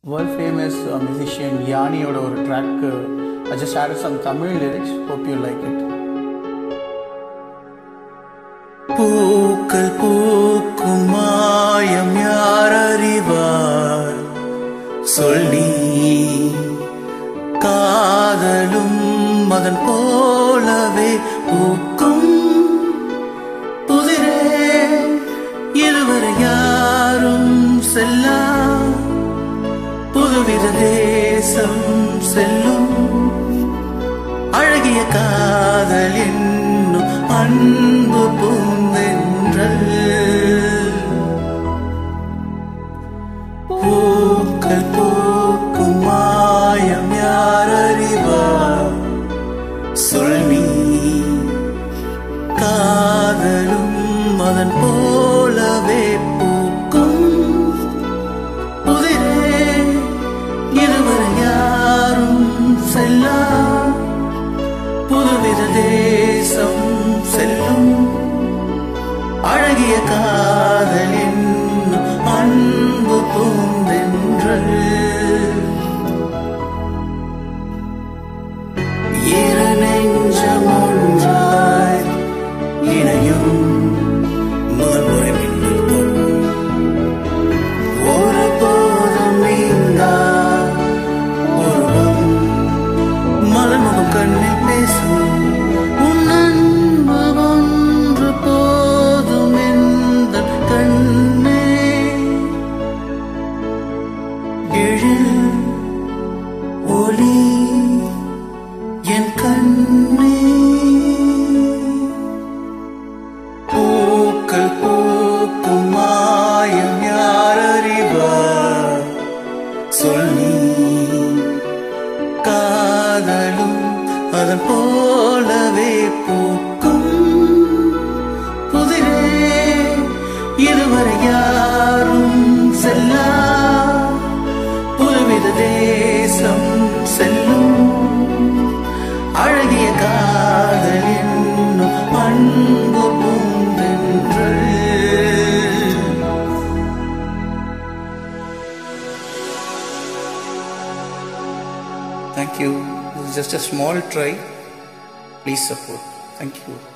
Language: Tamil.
வேர்ல்ட் ஃபேமஸ் மியூசிஷியன் யானியோட ஒரு track I just add some Tamil lyrics hope you like it பூக்கள் பூக்கும் மாயம் யார் அறிவார் சொல் நீ காதலும் அதன் போலவே பூக்கும் புதிரே இருவரை யாரும் செல்லா புதுவித தேசம் செல்லும் அழகிய காதல் என்னும் அன்பு பூந்தென்றல் பூக்கள் பூக்கும் மாயம் யார் அறிவார் சொல் நீ காதலும் அதன் போலவே பூக்கும் புதிரே இருவரை யாரும் செல்லா புதுவித தேசம் செல்லும் அழகிய காதல் என்னும் அன்பு பூந்தென்றல் இரு நெஞ்சம் ஒன்றாய் இணையும் முதல் முறை மின்னல் தொடும் ஒருபோதும் நீங்கா உருவம் மலர்முகம் கண்ணில் பேசும் உன் அன்பு ஒன்று போதும் எந்த கண்ணே எழில் ஒளி என் கண்ணே பூக்கள் பூக்கும் மாயம் யார் அறிவார் சொல் நீ காதலும் அதன் போலவே பூக்கும் புதிரே இருவரை யாரும் செல்லா புதுவித தேசம் செல்லும் அழகிய காதல் என்னும் அன்பு பூந்தென்றல் Thank you. This is just a small try. Please support. Thank you.